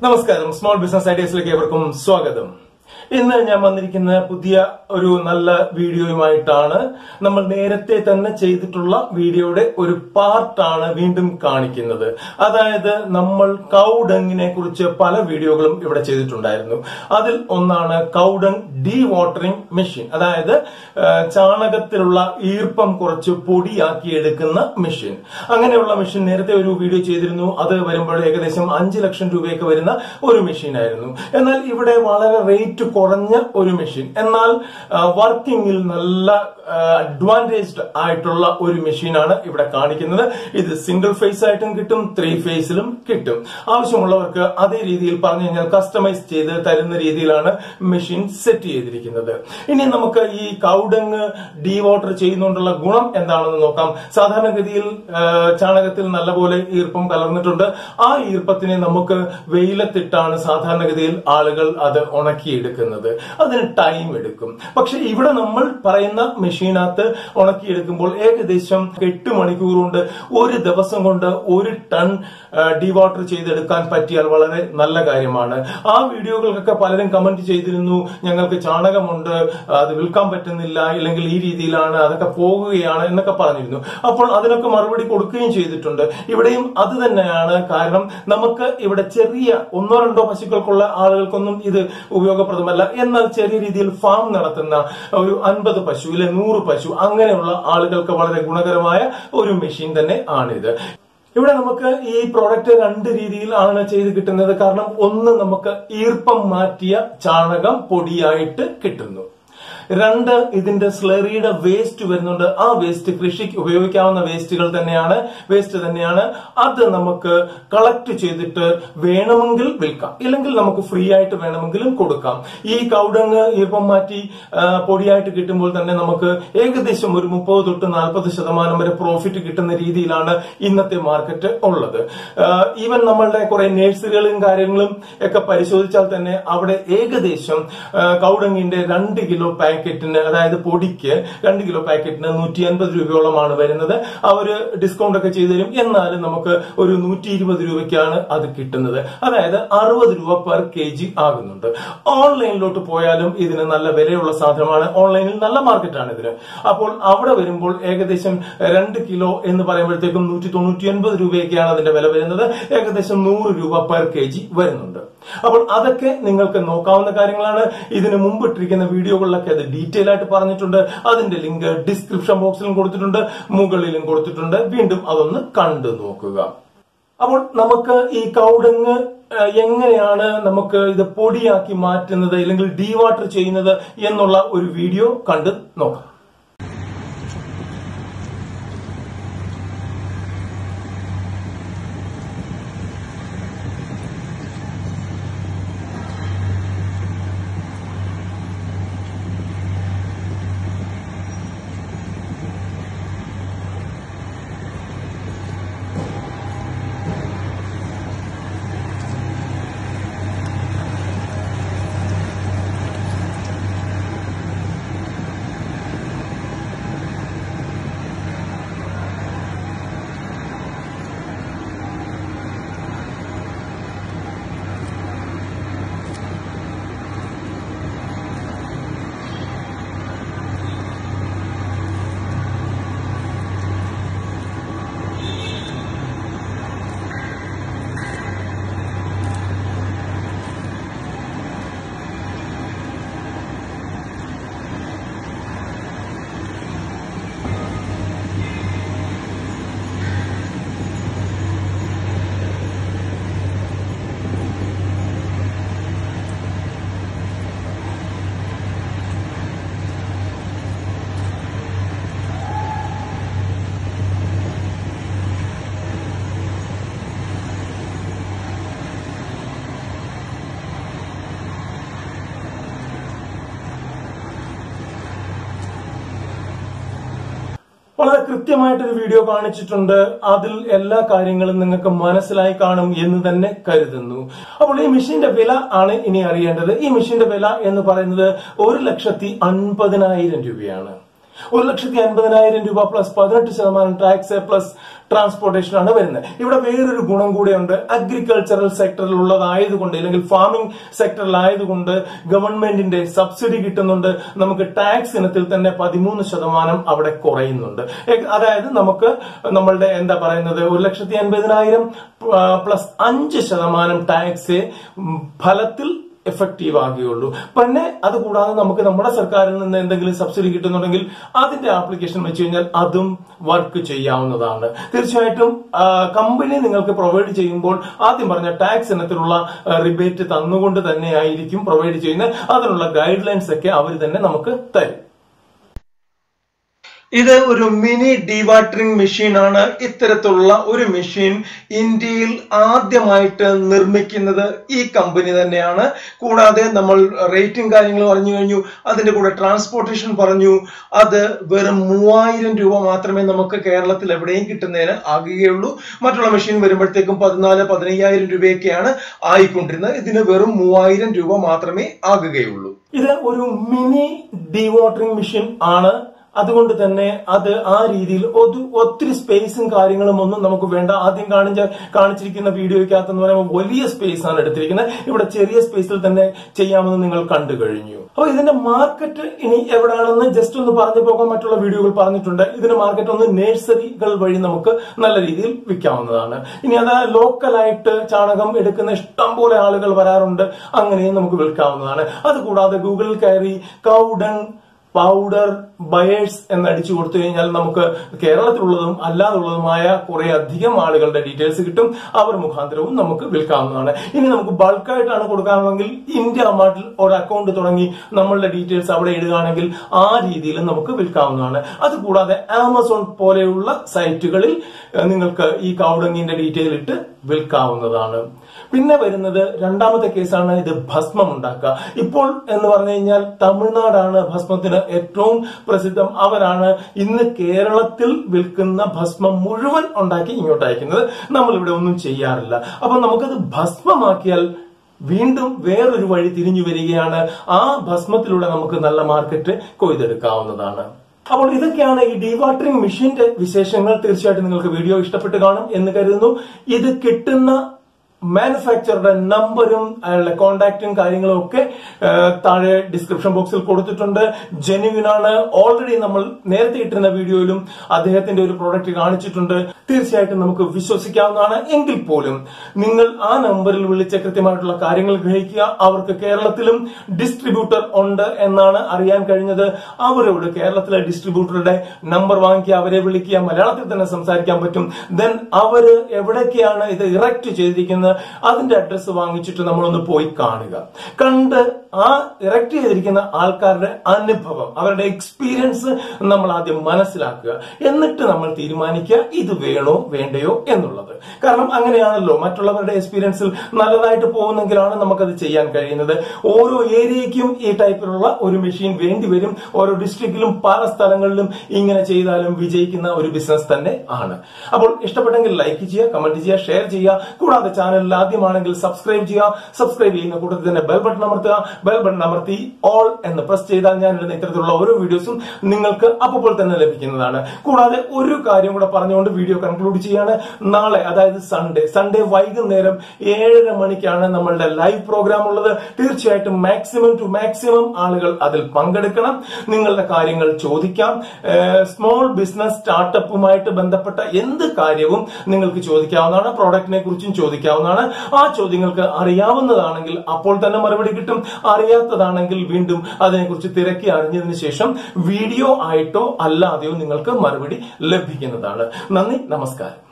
നമസ്കാരം small business ഐഡിയസിലേക്ക് ഏവർക്കും സ്വാഗതം ഇന്ന് ഞാൻ വന്നിരിക്കുന്ന പുതിയ ഒരു നല്ല വീഡിയോയുമായിട്ടാണ് നമ്മൾ നേരത്തെ തന്നെ ചെയ്തിട്ടുള്ള വീഡിയോയുടെ ഒരു പാർട്ടാണ് വീണ്ടും കാണിക്കുന്നത് അതായത് നമ്മൾ കൗഡങ്ങിനെ കുറിച്ച് പല വീഡിയോകളും ഇവിടെ ചെയ്തിട്ടുണ്ടായിരുന്നു അതിൽ ഒന്നാണ് കൗഡങ് ഡീ വാട്ടറിംഗ് മെഷീൻ അതായത് ആ, ചാണകത്തിലുള്ള ഈർപ്പം കുറച്ച് പൊടിയാക്കി എടുക്കുന്ന മെഷീൻ അങ്ങനെയുള്ള മെഷീൻ നേരത്തെ ഒരു വീഡിയോ ചെയ്തിരുന്നു അത് വരുമ്പോൾ ഏകദേശം അഞ്ച് ലക്ഷം രൂപയൊക്കെ വരുന്ന ഒരു മെഷീൻ ആയിരുന്നു എന്നാൽ ഇവിടെ വളരെ റേറ്റ് കുറഞ്ഞ ഒരു മെഷീൻ എന്നാൽ വർക്കിംഗിൽ നല്ല അഡ്വാൻറ്റേജ്ഡ് ആയിട്ടുള്ള ഒരു മെഷീനാണ് ഇവിടെ കാണിക്കുന്നത് ഇത് സിംഗിൾ ഫേസ് ആയിട്ടും കിട്ടും ത്രീ ഫേസിലും കിട്ടും ആവശ്യമുള്ളവർക്ക് അതേ രീതിയിൽ പറഞ്ഞു കഴിഞ്ഞാൽ കസ്റ്റമൈസ് ചെയ്ത് തരുന്ന രീതിയിലാണ് മെഷീൻ സെറ്റ് ചെയ്തിരിക്കുന്നത് ഇനി നമുക്ക് ഈ കൗഡങ് ഡീ വാട്ടർ ചെയ്യുന്നതുകൊണ്ടുള്ള ഗുണം എന്താണെന്ന് നോക്കാം സാധാരണഗതിയിൽ ആ, ചാണകത്തിൽ നല്ലപോലെ ഈർപ്പം കലർന്നിട്ടുണ്ട് ആ ഈർപ്പത്തിനെ നമുക്ക് വെയിലത്തിട്ടാണ് സാധാരണഗതിയിൽ ആളുകൾ അത് ഉണക്കിയെടുക്കുന്നത് അതിന് ടൈം എടുക്കും പക്ഷെ ഇവിടെ നമ്മൾ പറയുന്ന മെഷീനകത്ത് ഉണക്കിയെടുക്കുമ്പോൾ ഏകദേശം എട്ട് മണിക്കൂർ കൊണ്ട് ഒരു ദിവസം കൊണ്ട് ഒരു ടൺ ഡിവാട്ടർ ചെയ്തെടുക്കാൻ പറ്റിയാൽ വളരെ നല്ല കാര്യമാണ് ആ വീഡിയോകൾക്കൊക്കെ പലരും കമന്റ് ചെയ്തിരുന്നു ഞങ്ങൾക്ക് ചാണകമുണ്ട് അത് വിൽക്കാൻ പറ്റുന്നില്ല ഇല്ലെങ്കിൽ ഈ രീതിയിലാണ് അതൊക്കെ പോകുകയാണ് എന്നൊക്കെ പറഞ്ഞിരുന്നു അപ്പോൾ അതിനൊക്കെ മറുപടി കൊടുക്കുകയും ചെയ്തിട്ടുണ്ട് ഇവിടെയും അത് തന്നെയാണ് കാരണം നമുക്ക് ഇവിടെ ചെറിയ ഒന്നോ രണ്ടോ പശുക്കൾക്കുള്ള ആളുകൾക്കൊന്നും ഇത് ഉപയോഗപ്രദമല്ല എന്നാൽ ചെറിയ രീതിയിൽ ഫാം നടത്തുന്ന ഒരു അൻപത് പശു ഇല്ലെ നൂറ് പശു അങ്ങനെയുള്ള ആളുകൾക്ക് വളരെ ഗുണകരമായ ഒരു മെഷീൻ തന്നെ ആണിത് ഇവിടെ നമുക്ക് ഈ പ്രോഡക്റ്റ് രണ്ട് രീതിയിൽ ആണ് ചെയ്ത് കിട്ടുന്നത് കാരണം ഒന്ന് നമുക്ക് ഈർപ്പം മാറ്റിയ ചാണകം പൊടിയായിട്ട് കിട്ടുന്നു രണ്ട് ഇതിന്റെ സ്ലറിയുടെ വേസ്റ്റ് വരുന്നുണ്ട് ആ വേസ്റ്റ് കൃഷിക്ക് ഉപയോഗിക്കാവുന്ന വേസ്റ്റുകൾ തന്നെയാണ് വേസ്റ്റ് തന്നെയാണ് അത് നമുക്ക് കളക്ട് ചെയ്തിട്ട് വേണമെങ്കിൽ വിൽക്കാം ഇല്ലെങ്കിൽ നമുക്ക് ഫ്രീ ആയിട്ട് വേണമെങ്കിലും കൊടുക്കാം ഈ കൗഡങ് ഈർപ്പം മാറ്റി ആ, പൊടിയായിട്ട് കിട്ടുമ്പോൾ തന്നെ നമുക്ക് ഏകദേശം ഒരു മുപ്പത് തൊട്ട് നാൽപ്പത് ശതമാനം വരെ പ്രോഫിറ്റ് കിട്ടുന്ന രീതിയിലാണ് ഇന്നത്തെ മാർക്കറ്റ് ഉള്ളത് ഈവൻ നമ്മളുടെ കുറെ നഴ്സറികളും കാര്യങ്ങളും ഒക്കെ പരിശോധിച്ചാൽ തന്നെ അവിടെ ഏകദേശം ആ, കൗഡങ്ങിന്റെ രണ്ട് കിലോ പാക്കറ്റിന് അതായത് പൊടിക്ക് രണ്ട് കിലോ പാക്കറ്റിന് നൂറ്റി അൻപത് രൂപയോളമാണ് വരുന്നത് അവര് ഡിസ്കൗണ്ട് ഒക്കെ ചെയ്തു തരും എന്നാലും നമുക്ക് ഒരു നൂറ്റി ഇരുപത് രൂപയ്ക്കാണ് അത് കിട്ടുന്നത് അതായത് അറുപത് രൂപ പെർ കെ ജി ആകുന്നുണ്ട് ഓൺലൈനിലോട്ട് പോയാലും ഇതിന് നല്ല വിലയുള്ള സാധനമാണ് ഓൺലൈനിൽ നല്ല മാർക്കറ്റാണ് ഇതിന് അപ്പോൾ അവിടെ വരുമ്പോൾ ഏകദേശം രണ്ട് കിലോ എന്ന് പറയുമ്പോഴത്തേക്കും നൂറ്റി തൊണ്ണൂറ്റി ഒൻപത് രൂപയൊക്കെയാണ് അതിന്റെ വില വരുന്നത് ഏകദേശം നൂറ് രൂപ പെർ കെ ജി വരുന്നുണ്ട് അപ്പോൾ അതൊക്കെ നിങ്ങൾക്ക് നോക്കാവുന്ന കാര്യങ്ങളാണ് ഇതിന് മുമ്പ് ഇട്ടിരിക്കുന്ന വീഡിയോകളിലൊക്കെ അത് ഡീറ്റെയിൽ ആയിട്ട് പറഞ്ഞിട്ടുണ്ട് അതിന്റെ ലിങ്ക് ഡിസ്ക്രിപ്ഷൻ ബോക്സിലും കൊടുത്തിട്ടുണ്ട് മുകളിലും കൊടുത്തിട്ടുണ്ട് വീണ്ടും അതൊന്ന് കണ്ടു നോക്കുക അപ്പോൾ നമുക്ക് ഈ കൗഡങ് ഏഹ്, എങ്ങനെയാണ് നമുക്ക് ഇത് പൊടിയാക്കി മാറ്റുന്നത് അല്ലെങ്കിൽ ഡീവാട്ടർ ചെയ്യുന്നത് എന്നുള്ള ഒരു വീഡിയോ കണ്ട് നോക്കാം വളരെ കൃത്യമായിട്ടൊരു വീഡിയോ കാണിച്ചിട്ടുണ്ട് അതിൽ എല്ലാ കാര്യങ്ങളും നിങ്ങൾക്ക് മനസ്സിലായി കാണും എന്ന് തന്നെ കരുതുന്നു അപ്പോൾ ഈ മെഷീന്റെ വില ആണ് ഇനി അറിയേണ്ടത് ഈ മെഷീന്റെ വില എന്ന് പറയുന്നത് ഒരു ലക്ഷത്തി അൻപതിനായിരം രൂപയാണ് ഒരു ലക്ഷത്തി അൻപതിനായിരം രൂപ പ്ലസ് പതിനെട്ട് ശതമാനം ടാക്സ് പ്ലസ് ട്രാൻസ്പോർട്ടേഷൻ ആണ് വരുന്നത് ഇവിടെ വേറൊരു ഗുണം കൂടെയുണ്ട് അഗ്രികൾച്ചറൽ സെക്ടറിൽ ഉള്ളതായതുകൊണ്ട് അല്ലെങ്കിൽ ഫാമിംഗ് സെക്ടറിലായതുകൊണ്ട് ഗവൺമെന്റിന്റെ സബ്സിഡി കിട്ടുന്നുണ്ട് നമുക്ക് ടാക്സ് ഇനത്തിൽ തന്നെ പതിമൂന്ന് ശതമാനം അവിടെ കുറയുന്നുണ്ട് ഏ- അതായത് നമുക്ക് നമ്മളുടെ എന്താ പറയുന്നത് ഒരു ലക്ഷത്തി അൻപതിനായിരം പ്ലസ് അഞ്ച് ശതമാനം ടാക്സ് ഫലത്തിൽ എഫക്റ്റീവ് ആകുകയുള്ളൂ പിന്നെ അതുകൂടാതെ നമുക്ക് നമ്മുടെ സർക്കാരിൽ നിന്ന് എന്തെങ്കിലും സബ്സിഡി കിട്ടുന്നുണ്ടെങ്കിൽ അതിന്റെ ആപ്ലിക്കേഷൻ വെച്ച് കഴിഞ്ഞാൽ അതും വർക്ക് ചെയ്യാവുന്നതാണ് തീർച്ചയായിട്ടും ആ, കമ്പനി നിങ്ങൾക്ക് പ്രൊവൈഡ് ചെയ്യുമ്പോൾ ആദ്യം പറഞ്ഞ ടാക്സ് ഇനത്തിലുള്ള റിബേറ്റ് തന്നുകൊണ്ട് തന്നെയായിരിക്കും പ്രൊവൈഡ് ചെയ്യുന്നത് അതിനുള്ള ഗൈഡ് ലൈൻസ് ഒക്കെ അവർ തന്നെ നമുക്ക് തരും ഇത് ഒരു മിനി ഡീവാട്ടറിംഗ് മെഷീൻ ആണ് ഇത്തരത്തിലുള്ള ഒരു മെഷീൻ ഇന്ത്യയിൽ ആദ്യമായിട്ട് നിർമ്മിക്കുന്നത് ഈ കമ്പനി തന്നെയാണ് കൂടാതെ നമ്മൾ റേറ്റിംഗ് കാര്യങ്ങൾ പറഞ്ഞു കഴിഞ്ഞു അതിന്റെ കൂടെ ട്രാൻസ്പോർട്ടേഷൻ പറഞ്ഞു അത് വെറും മൂവായിരം രൂപ മാത്രമേ നമുക്ക് കേരളത്തിൽ എവിടെയും കിട്ടുന്നതിന് ആകുകയുള്ളൂ മറ്റുള്ള മെഷീൻ വരുമ്പോഴത്തേക്കും പതിനാല് പതിനയ്യായിരം രൂപയൊക്കെയാണ് ആയിക്കൊണ്ടിരുന്നത് ഇതിന് വെറും മൂവായിരം രൂപ മാത്രമേ ആകുകയുള്ളൂ ഇത് ഒരു മിനി ഡീവാട്ടറിംഗ് മെഷീൻ ആണ് അതുകൊണ്ട് തന്നെ അത് ആ രീതിയിൽ ഒരു ഒത്തിരി സ്പേസും കാര്യങ്ങളും ഒന്നും നമുക്ക് വേണ്ട ആദ്യം കാണിച്ച കാണിച്ചിരിക്കുന്ന വീഡിയോയ്ക്കകത്ത് എന്ന് പറയുമ്പോൾ വലിയ സ്പേസ് ആണ് എടുത്തിരിക്കുന്നത് ഇവിടെ ചെറിയ സ്പേസിൽ തന്നെ ചെയ്യാമെന്ന് നിങ്ങൾ കണ്ടു കഴിഞ്ഞു അപ്പോൾ ഇതിന്റെ മാർക്കറ്റ് ഇനി എവിടെയാണെന്ന് ജസ്റ്റ് ഒന്ന് പറഞ്ഞു പോകാൻ മറ്റുള്ള വീഡിയോകൾ പറഞ്ഞിട്ടുണ്ട് ഇതിന്റെ മാർക്കറ്റ് ഒന്ന് നഴ്സറികൾ വഴി നമുക്ക് നല്ല രീതിയിൽ വിൽക്കാവുന്നതാണ് ഇനി അത് ലോക്കലായിട്ട് ചാണകം എടുക്കുന്ന ഇഷ്ടം പോലെ ആളുകൾ വരാറുണ്ട് അങ്ങനെയും നമുക്ക് വിൽക്കാവുന്നതാണ് അതുകൂടാതെ ഗൂഗിളിൽ കയറി കൗഡൺ പൗഡർ ബയേഴ്സ് എന്ന് അടിച്ചു കൊടുത്തു കഴിഞ്ഞാൽ നമുക്ക് കേരളത്തിലുള്ളതും അല്ലാതുള്ളതുമായ കുറെ അധികം ആളുകളുടെ ഡീറ്റെയിൽസ് കിട്ടും അവർ മുഖാന്തരവും നമുക്ക് വിൽക്കാവുന്നതാണ് ഇനി നമുക്ക് ബൾക്കായിട്ടാണ് കൊടുക്കാമെങ്കിൽ ഇന്ത്യ മാർട്ടിൽ ഒരു അക്കൗണ്ട് തുടങ്ങി നമ്മളുടെ ഡീറ്റെയിൽസ് അവിടെ ഇടുകയാണെങ്കിൽ ആ രീതിയിൽ നമുക്ക് വിൽക്കാവുന്നതാണ് അതുകൂടാതെ ആമസോൺ പോലെയുള്ള സൈറ്റുകളിൽ ഏഹ്, നിങ്ങൾക്ക് ഈ കൗഡങ്ങിന്റെ ഡീറ്റെയിൽ ഇട്ട് വിൽക്കാവുന്നതാണ് പിന്നെ വരുന്നത് രണ്ടാമത്തെ കേസാണ് ഇത് ഭസ്മം ഉണ്ടാക്കുക ഇപ്പോൾ എന്ന് പറഞ്ഞു കഴിഞ്ഞാൽ തമിഴ്നാടാണ് ഭസ്മത്തിന് ഏറ്റവും പ്രസിദ്ധം അവരാണ് ഇന്ന് കേരളത്തിൽ വിൽക്കുന്ന ഭസ്മം മുഴുവൻ ഉണ്ടാക്കി ഇങ്ങോട്ട് അയക്കുന്നത് നമ്മൾ ഇവിടെ ഒന്നും ചെയ്യാറില്ല അപ്പൊ നമുക്കത് ഭസ്മമാക്കിയാൽ വീണ്ടും വേറൊരു വഴി തിരിഞ്ഞു വരികയാണ് ആ ഭസ്മത്തിലൂടെ നമുക്ക് നല്ല മാർക്കറ്റ് കൊയ്തെടുക്കാവുന്നതാണ് അപ്പോൾ ഇതൊക്കെയാണ് ഈ ഡീവാട്ടറിംഗ് മെഷീന്റെ വിശേഷങ്ങൾ തീർച്ചയായിട്ടും നിങ്ങൾക്ക് വീഡിയോ ഇഷ്ടപ്പെട്ട് കാണും എന്ന് കരുതുന്നു ഇത് കിട്ടുന്ന മാനുഫാക്ചറുടെ നമ്പറും അയാളുടെ കോണ്ടാക്റ്റും കാര്യങ്ങളും ഒക്കെ ആ, താഴെ ഡിസ്ക്രിപ്ഷൻ ബോക്സിൽ കൊടുത്തിട്ടുണ്ട് ജെന്യുവിൻ ആണ് ഓൾറെഡി നമ്മൾ നേരത്തെ ഇട്ടിരുന്ന വീഡിയോയിലും അദ്ദേഹത്തിന്റെ ഒരു പ്രോഡക്റ്റ് കാണിച്ചിട്ടുണ്ട് തീർച്ചയായിട്ടും നമുക്ക് വിശ്വസിക്കാവുന്നതാണ് എങ്കിൽ പോലും നിങ്ങൾ ആ നമ്പറിൽ വിളിച്ച കൃത്യമായിട്ടുള്ള കാര്യങ്ങൾ ഗ്രഹിക്കുക അവർക്ക് കേരളത്തിലും ഡിസ്ട്രിബ്യൂട്ടർ ഉണ്ട് എന്നാണ് അറിയാൻ കഴിഞ്ഞത് അവരോട് കേരളത്തിലെ ഡിസ്ട്രിബ്യൂട്ടറുടെ നമ്പർ വാങ്ങിക്കുക അവരെ വിളിക്കുക മലയാളത്തിൽ തന്നെ സംസാരിക്കാൻ പറ്റും ദെൻ അവര് എവിടേക്കാണ് ഇത് ഇറക്റ്റ് ചെയ്തിരിക്കുന്നത് അതിന്റെ അഡ്രസ്സ് വാങ്ങിച്ചിട്ട് നമ്മളൊന്ന് പോയി കാണുക കണ്ട് ആ ഇറക്റ്റ് ചെയ്തിരിക്കുന്ന ആൾക്കാരുടെ അനുഭവം അവരുടെ എക്സ്പീരിയൻസ് നമ്മൾ ആദ്യം മനസ്സിലാക്കുക എന്നിട്ട് നമ്മൾ തീരുമാനിക്കുക ഇത് വേണോ വേണ്ടയോ എന്നുള്ളത് കാരണം അങ്ങനെയാണല്ലോ മറ്റുള്ളവരുടെ എക്സ്പീരിയൻസിൽ നല്ലതായിട്ട് പോകുന്നെങ്കിലാണ് നമുക്കത് ചെയ്യാൻ കഴിയുന്നത് ഓരോ ഏരിയയ്ക്കും ഈ ടൈപ്പിലുള്ള ഒരു മെഷീൻ വേണ്ടി വരും ഓരോ ഡിസ്ട്രിക്റ്റിലും പല സ്ഥലങ്ങളിലും ഇങ്ങനെ ചെയ്താലും വിജയിക്കുന്ന ഒരു ബിസിനസ് തന്നെ ആണ് അപ്പോൾ ഇഷ്ടപ്പെട്ടെങ്കിൽ ലൈക്ക് ചെയ്യുക കമന്റ് ചെയ്യുക ഷെയർ ചെയ്യുക കൂടാതെ ചാനലിൽ ആദ്യമാണെങ്കിൽ സബ്സ്ക്രൈബ് ചെയ്യുക സബ്സ്ക്രൈബ് ചെയ്യുന്ന കൂട്ടത്തിൽ തന്നെ ബെൽ ബട്ടൺ അമർത്തുക ബെൽ ബട്ടൺ അമർത്തി ഓൾ എന്ന് പ്രസ് ചെയ്താൽ ഞാൻ ഇടുന്ന ഇത്തരത്തിലുള്ള ഓരോ വീഡിയോസും നിങ്ങൾക്ക് അപ്പോൾ തന്നെ ലഭിക്കുന്നതാണ് കൂടാതെ ഒരു കാര്യം കൂടെ പറഞ്ഞുകൊണ്ട് വീഡിയോ കൺക്ലൂഡ് ചെയ്യാണ് നാളെ അതായത് സൺഡേ സൺഡേ വൈകുന്നേരം ഏഴര മണിക്കാണ് നമ്മളുടെ ലൈവ് പ്രോഗ്രാം ഉള്ളത് തീർച്ചയായിട്ടും മാക്സിമം ടു മാക്സിമം ആളുകൾ അതിൽ പങ്കെടുക്കണം നിങ്ങളുടെ കാര്യങ്ങൾ ചോദിക്കാം സ്മോൾ ബിസിനസ് സ്റ്റാർട്ടപ്പുമായിട്ട് ബന്ധപ്പെട്ട എന്ത് കാര്യവും നിങ്ങൾക്ക് ചോദിക്കാവുന്നതാണ് പ്രോഡക്റ്റിനെ കുറിച്ചും ചോദിക്കാവുന്നതാണ് ആ ചോദ്യങ്ങൾക്ക് അറിയാവുന്നതാണെങ്കിൽ അപ്പോൾ തന്നെ മറുപടി കിട്ടും അറിയാത്തതാണെങ്കിൽ വീണ്ടും അതിനെക്കുറിച്ച് തിരക്കി അറിഞ്ഞതിന് ശേഷം വീഡിയോ ആയിട്ടോ അല്ലാതെയോ നിങ്ങൾക്ക് മറുപടി ലഭിക്കുന്നതാണ് നന്ദി നമസ്കാരം